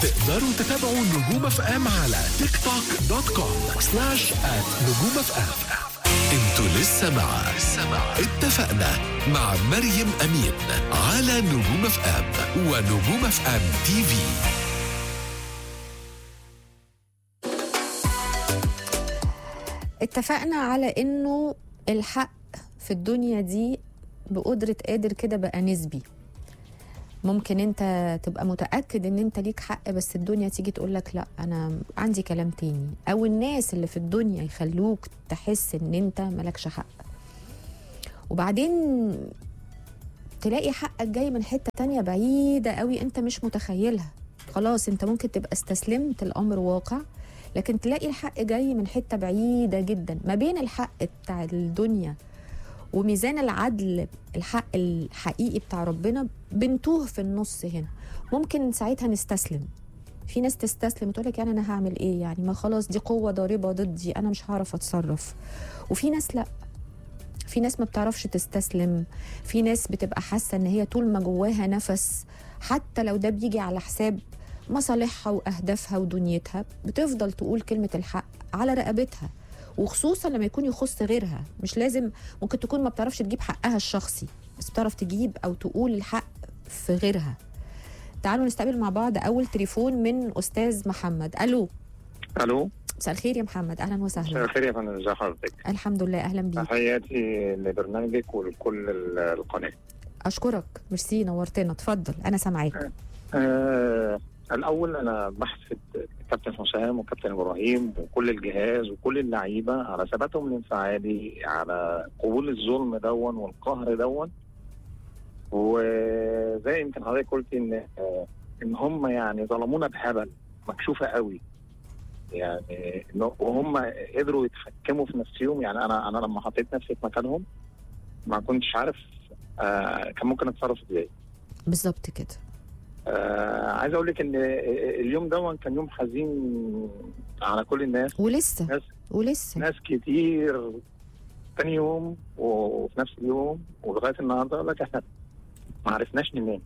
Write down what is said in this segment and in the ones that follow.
تقدروا تتابعوا نجوم اف ام على تيك توك دوت كوم سلاش ات نجوم اف ام انتوا لسه مع اتفقنا مع مريم امين على نجوم اف ام ونجوم اف ام تي في اتفقنا على انه الحق في الدنيا دي بقدرة قادر كده بقى نسبي ممكن انت تبقى متأكد ان انت ليك حق بس الدنيا تيجي تقول لك لا انا عندي كلام تاني او الناس اللي في الدنيا يخلوك تحس ان انت ملكش حق وبعدين تلاقي حقك جاي من حتة تانية بعيدة قوي انت مش متخيلها خلاص انت ممكن تبقى استسلمت الامر واقع لكن تلاقي الحق جاي من حتة بعيدة جدا ما بين الحق بتاع الدنيا وميزان العدل الحق الحقيقي بتاع ربنا بنتوه في النص هنا ممكن ساعتها نستسلم في ناس تستسلم وتقول لك يعني انا هعمل ايه يعني ما خلاص دي قوه ضاربه ضدي انا مش هعرف اتصرف وفي ناس لا في ناس ما بتعرفش تستسلم في ناس بتبقى حاسه ان هي طول ما جواها نفس حتى لو ده بيجي على حساب مصالحها واهدافها ودنيتها بتفضل تقول كلمه الحق على رقبتها وخصوصا لما يكون يخص غيرها مش لازم ممكن تكون ما بتعرفش تجيب حقها الشخصي بس بتعرف تجيب او تقول الحق في غيرها تعالوا نستقبل مع بعض اول تليفون من استاذ محمد الو الو مساء الخير يا محمد اهلا مساء وسهلا الخير يا فندم ازي حضرتك الحمد لله اهلا بيك تحياتي لبرنامجك ولكل ال- القناه اشكرك ميرسي نورتنا اتفضل انا سامعاك آه الاول انا بحسد كابتن حسام وكابتن ابراهيم وكل الجهاز وكل اللعيبه على ثباتهم الانفعالي على قبول الظلم دون والقهر دون وزي يمكن حضرتك قلت ان آه ان هم يعني ظلمونا بهبل مكشوفه قوي يعني إنه- وهم قدروا يتحكموا في نفسهم يعني انا انا لما حطيت نفسي في مكانهم ما كنتش عارف آه كان ممكن اتصرف ازاي بالظبط كده آه عايز اقول لك ان اليوم ده كان يوم حزين على كل الناس ولسه ناس ولسه ناس كتير تاني يوم وفي نفس اليوم ولغايه النهارده يقول لك احنا ما عرفناش ننام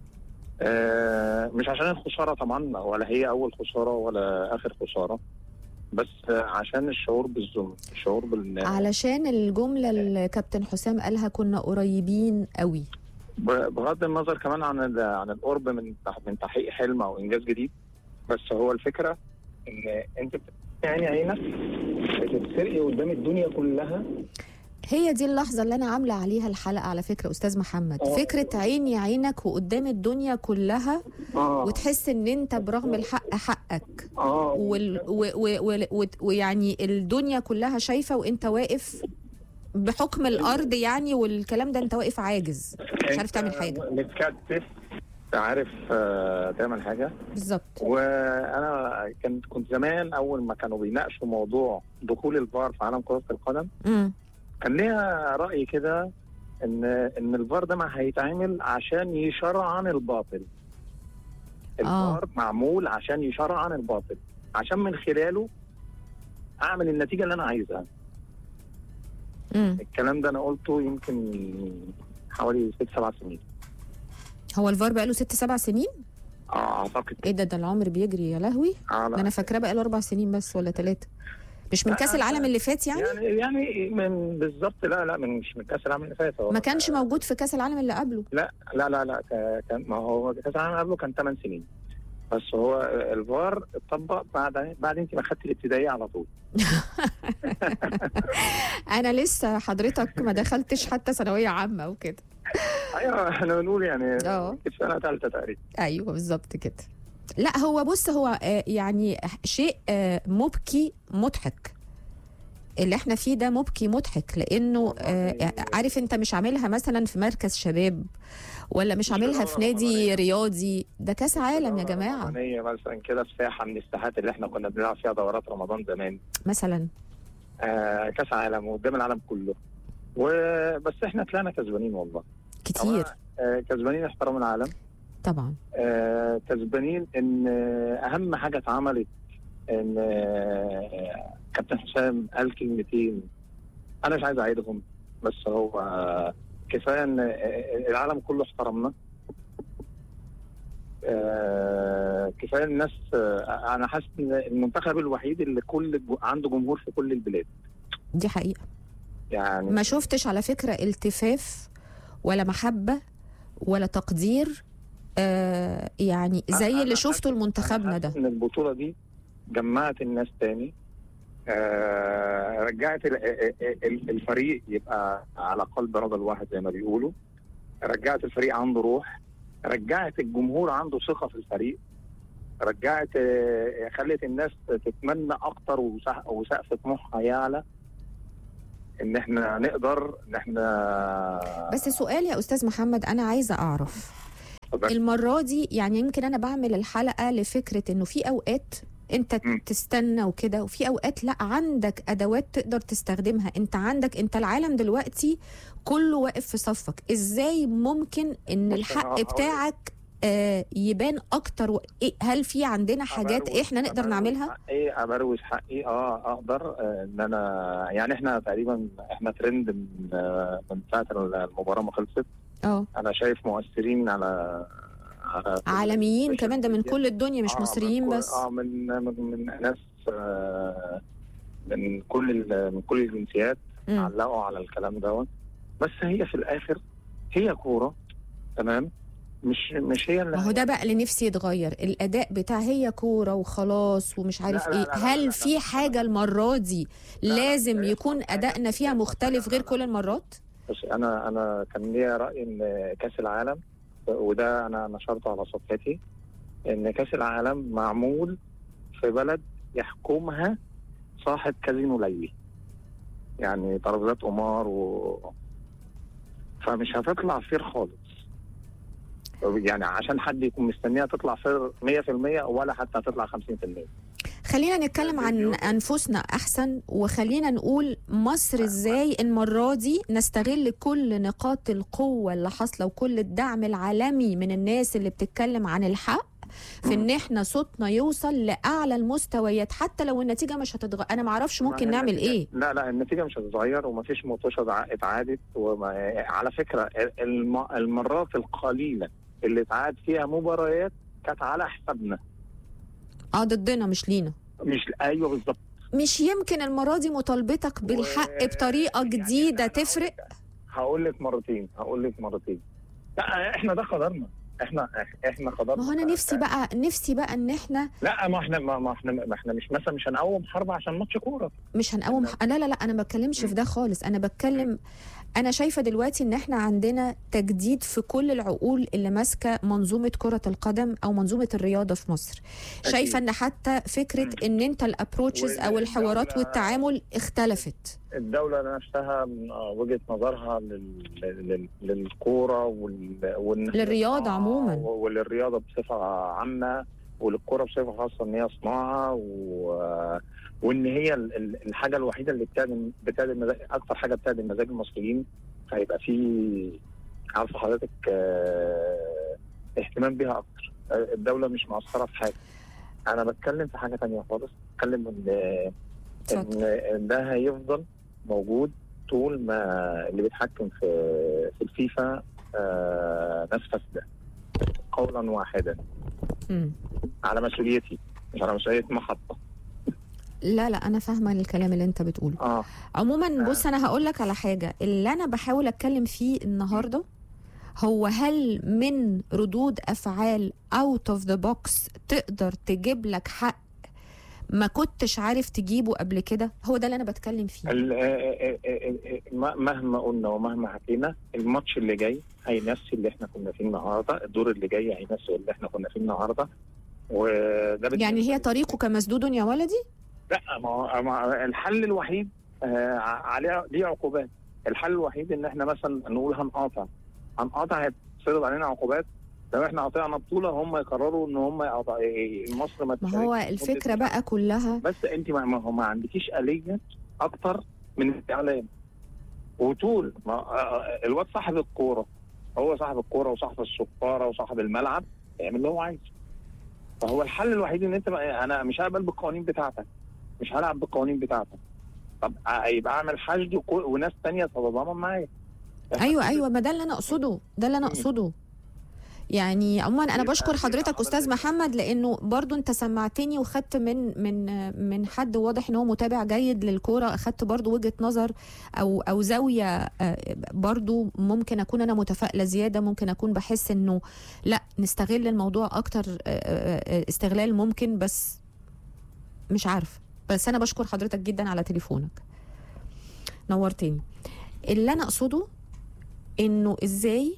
آه مش عشان الخساره طبعا ولا هي اول خساره ولا اخر خساره بس آه عشان الشعور بالظلم الشعور بال علشان الجمله اللي كابتن حسام قالها كنا قريبين قوي ب- بغض النظر كمان عن ال- عن القرب من تح- من تحقيق حلم او انجاز جديد بس هو الفكره ان انت بتعني عينك بتتسرقي قدام الدنيا كلها هي دي اللحظة اللي أنا عاملة عليها الحلقة على فكرة أستاذ محمد آه. فكرة عيني عينك وقدام الدنيا كلها اه وتحس إن أنت برغم الحق حقك اه وال و و و و ويعني الدنيا كلها شايفة وأنت واقف بحكم الأرض يعني والكلام ده أنت واقف عاجز مش عارف تعمل حاجة متكتف عارف آه، تعمل حاجه بالظبط وانا كنت كنت زمان اول ما كانوا بيناقشوا موضوع دخول الفار في عالم كره القدم امم كان ليها راي كده ان ان الفار ده ما هيتعمل عشان يشرعن الباطل الفار معمول عشان يشرعن الباطل عشان من خلاله اعمل النتيجه اللي انا عايزها امم الكلام ده انا قلته يمكن حوالي ست سبع سنين هو الفار بقاله ست سبع سنين اه اعتقد إيه ده ده العمر بيجري يا لهوي على ده أنا فاكراه بقاله أربع سنين بس ولا ثلاثة مش من لا، كأس العالم اللي فات يعني يعني يعني من بالظبط لا لا من مش من كاس العالم اللي فات هو ما كانش موجود في كأس العالم اللي قبله لا لا لا لا ك- كان ما هو كاس العالم قبله كان 8 سنين بس هو الفار اتطبق بعد بعد انت ما خدت الابتدائيه على طول انا لسه حضرتك ما دخلتش حتى ثانويه عامه وكده ايوه احنا بنقول يعني اه. في سنه ثالثه تقريبا ايوه بالظبط كده لا هو بص هو آه، يعني شيء آه، مبكي مضحك اللي احنا فيه ده مبكي مضحك لانه آه، عارف انت مش عاملها مثلا في مركز شباب ولا مش عاملها في نادي رياضي ده كاس عالم يا جماعه رمضانية مثلا كده في ساحه من الساحات اللي احنا كنا بنلعب فيها دورات رمضان زمان مثلا آه كاس عالم وقدام العالم كله وبس احنا طلعنا كسبانين والله كتير آه كسبانين احترام العالم طبعا آه كسبانين ان آه، اهم حاجه اتعملت ان آه، كابتن حسام قال كلمتين انا مش عايز اعيدهم بس هو آه، كفايه ان آه، العالم كله احترمنا آه، كفايه الناس آه، انا حاسس ان المنتخب الوحيد اللي كل الج- عنده جمهور في كل البلاد دي حقيقه يعني ما شفتش على فكره التفاف ولا محبه ولا تقدير آه يعني زي أنا اللي حاسس- شفته أنا لمنتخبنا حاسس ده ان البطوله دي جمعت الناس تاني آه رجعت ال- ال- ال- الفريق يبقى على قلب رجل واحد زي ما بيقولوا رجعت الفريق عنده روح رجعت الجمهور عنده ثقه في الفريق رجعت آه، خلت الناس تتمنى اكتر وسق- وسقف طموحها يعلى ان احنا نقدر ان احنا بس سؤال يا استاذ محمد انا عايزه اعرف اتفضل. المره دي يعني يمكن انا بعمل الحلقه لفكره انه في اوقات انت مم. تستنى وكده وفي اوقات لا عندك ادوات تقدر تستخدمها انت عندك انت العالم دلوقتي كله واقف في صفك ازاي ممكن ان بص، الحق أنا هقول- بتاعك آه يبان اكتر و... إيه هل في عندنا حاجات أبروز- احنا نقدر أبروز نعملها حقي ابروز حقي اه اقدر آه، ان انا يعني احنا تقريبا احنا ترند من آه، من ساعه المباراه ما خلصت اه انا شايف مؤثرين على على عالميين السوشيال كمان ده من ميديا. كل الدنيا مش آه، مصريين من كل- بس اه من من, من ناس آه، من كل ال- من كل الجنسيات مم. علقوا على الكلام دوت بس هي في الاخر هي كوره تمام مش مش هي اللي ما هو ده بقى اللي نفسي يتغير الاداء بتاع هي كوره وخلاص ومش عارف لا، لا، ايه لا، لا، لا، هل لا، في لا. حاجه المره دي لا، لا، لازم لا، يكون لا، ادائنا فيها لا، لا، مختلف لا، غير لا. كل المرات بس انا انا كان ليا راي ان كاس العالم وده انا نشرته على صفحتي ان كاس العالم معمول في بلد يحكمها صاحب كازينو ليلي يعني ترابيزات قمار و فمش هتطلع فير خالص يعني عشان حد يكون مستنيها تطلع فير 100% ولا حتى هتطلع 50% خلينا نتكلم عن فيديو. انفسنا احسن وخلينا نقول مصر ازاي المره دي نستغل كل نقاط القوه اللي حاصله وكل الدعم العالمي من الناس اللي بتتكلم عن الحق في ان احنا صوتنا يوصل لاعلى المستويات حتى لو النتيجه مش هتتغير انا معرفش ممكن ما هي نعمل النتيجة- ايه لا لا النتيجه مش هتتغير ومفيش مطوشه اتع- اتعادت وما على فكره الم... المرات القليله اللي اتعاد فيها مباريات كانت على حسابنا اه ضدنا مش لينا مش ايوه بالظبط مش يمكن المرة دي مطالبتك بالحق و- بطريقة يعني جديدة أنا هقول تفرق لك- هقول لك مرتين هقول لك مرتين لا احنا ده قدرنا احنا احنا قدرنا ما هو انا نفسي بقى نفسي بقى ان احنا لا ما احنا ما ما احنا ما احنا مش مثلا مش هنقوم حرب عشان ماتش كوره مش هنقوم لا لا لا انا ما بتكلمش في ده خالص انا بتكلم انا شايفه دلوقتي ان احنا عندنا تجديد في كل العقول اللي ماسكه منظومه كره القدم او منظومه الرياضه في مصر شايفه ان حتى فكره ان انت الابروتشز او الحوارات والدولة- والتعامل اختلفت الدولة نفسها من آه، وجهة نظرها لل... لل... للكورة وال... وال... للرياضة عموماً. وللرياضة بصفة عامة وللكورة بصفة خاصة إن هي صناعة و... وإن هي ال- ال- الحاجة الوحيدة اللي بتعدل بتعدل مزاج أكتر حاجة بتعدل مزاج المصريين فهيبقى في عارفة حضرتك آه، اهتمام بيها أكتر آه، الدولة مش مقصرة في حاجة أنا بتكلم في حاجة تانية خالص بتكلم إن اتفضل ان ده هيفضل موجود طول ما اللي بيتحكم في في الفيفا آه ناس فاسده قولا واحدا مم. على مسؤوليتي مش على مسؤوليه محطه لا لا انا فاهمه الكلام اللي انت بتقوله اه عموما بص انا هقول لك على حاجه اللي انا بحاول اتكلم فيه النهارده هو هل من ردود افعال اوت اوف ذا بوكس تقدر تجيب لك حق ما كنتش عارف تجيبه قبل كده هو ده اللي انا بتكلم فيه ال- آه، آه، آه، آه، مهما قلنا ومهما حكينا الماتش اللي جاي هينسي اللي احنا كنا فيه النهارده الدور اللي جاي هينسي اللي احنا كنا فيه النهارده وده بالنسبة يعني هي لي. طريقك مسدود يا ولدي لا ما هو ما هو الحل الوحيد آه عليه ليه عقوبات الحل الوحيد ان احنا مثلا نقول هنقاطع هنقاطع هيتصرف علينا عقوبات لو احنا قاطعنا بطوله هم يقرروا ان هم يقطع مصر ما ما هو تشاركش الفكره لمدة بقى كلها بس انت ما, ما هو ما عندكيش اليه اكتر من الاعلام وطول ما آه، الواد صاحب الكوره هو صاحب الكوره وصاحب الصفاره وصاحب الملعب يعمل اللي هو عايزه فهو الحل الوحيد ان انت بقى انا مش هقبل بالقوانين بتاعتك مش هلعب بالقوانين بتاعتك طب آه، يبقى اعمل حشد وكو- وناس تانية تتضامن معايا ايوه ايوه ما ده اللي انا اقصده ده اللي انا اقصده يعني عموما انا يبقى- بشكر يبقى حضرتك حضرتك- استاذ محمد لانه برضو انت سمعتني وخدت من من من حد واضح ان هو متابع جيد للكوره اخدت برضو وجهه نظر او او زاويه آه، برضو ممكن اكون انا متفائله زياده ممكن اكون بحس انه لا نستغل الموضوع اكتر آه، آه، آه، استغلال ممكن بس مش عارفه بس انا بشكر حضرتك جدا على تليفونك نورتني اللي انا اقصده انه ازاي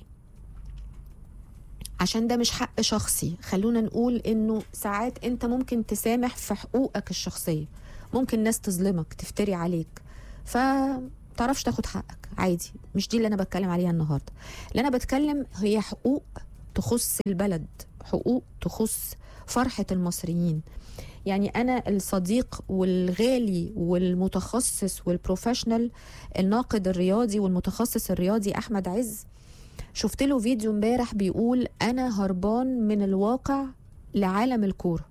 عشان ده مش حق شخصي خلونا نقول انه ساعات انت ممكن تسامح في حقوقك الشخصيه ممكن ناس تظلمك تفتري عليك ف تعرفش تاخد حقك عادي مش دي اللي انا بتكلم عليها النهارده اللي انا بتكلم هي حقوق تخص البلد حقوق تخص فرحه المصريين يعني انا الصديق والغالي والمتخصص والبروفيشنال الناقد الرياضي والمتخصص الرياضي احمد عز شفت له فيديو امبارح بيقول انا هربان من الواقع لعالم الكوره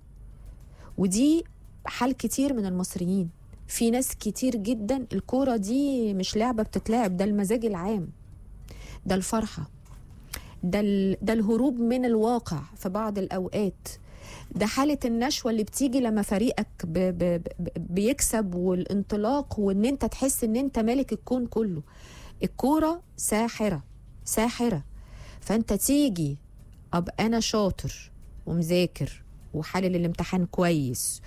ودي حال كتير من المصريين في ناس كتير جدا الكوره دي مش لعبه بتتلعب ده المزاج العام ده الفرحه ده ال- ده الهروب من الواقع في بعض الاوقات ده حالة النشوة اللي بتيجي لما فريقك ب ب ب بيكسب والانطلاق وان انت تحس ان انت مالك الكون كله الكورة ساحرة ساحرة فانت تيجي ابقى انا شاطر ومذاكر وحلل الامتحان كويس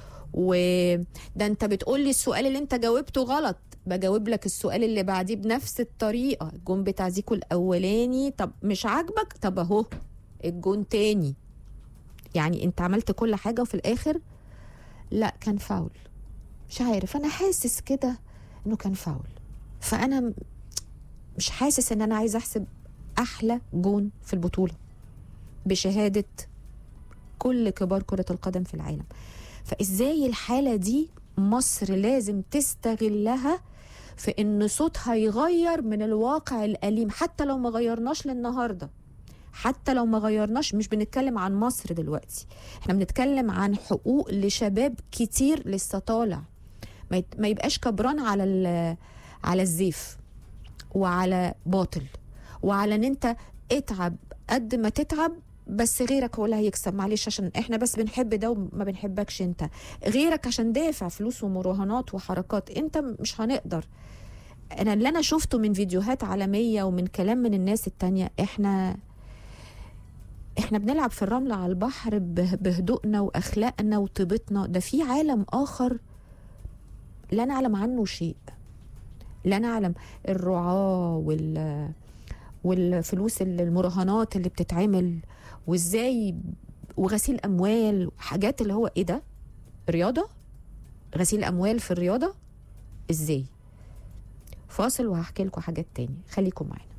وده انت بتقول لي السؤال اللي انت جاوبته غلط بجاوب لك السؤال اللي بعديه بنفس الطريقة الجون بتاع زيكو الاولاني طب مش عاجبك طب اهو الجون تاني يعني انت عملت كل حاجة وفي الاخر لا كان فاول مش عارف انا حاسس كده انه كان فاول فانا م- مش حاسس ان انا عايزه احسب احلى جون في البطوله بشهاده كل كبار كره القدم في العالم فازاي الحاله دي مصر لازم تستغلها في ان صوتها يغير من الواقع الاليم حتى لو ما غيرناش للنهارده حتى لو ما غيرناش مش بنتكلم عن مصر دلوقتي احنا بنتكلم عن حقوق لشباب كتير لسه طالع ما يت- ما يبقاش كبران على ال- على الزيف وعلى باطل وعلى ان انت اتعب قد ما تتعب بس غيرك هو اللي هيكسب معلش عشان احنا بس بنحب ده وما بنحبكش انت غيرك عشان دافع فلوس ومراهنات وحركات انت مش هنقدر انا اللي انا شفته من فيديوهات عالميه ومن كلام من الناس التانية احنا احنا بنلعب في الرمل على البحر به- بهدوءنا واخلاقنا وطيبتنا ده في عالم اخر لا نعلم عنه شيء لا نعلم الرعاة وال والفلوس ال- المراهنات اللي بتتعمل وازاي وغسيل اموال وحاجات اللي هو ايه ده رياضه غسيل اموال في الرياضه ازاي فاصل وهحكي لكم حاجات تاني خليكم معانا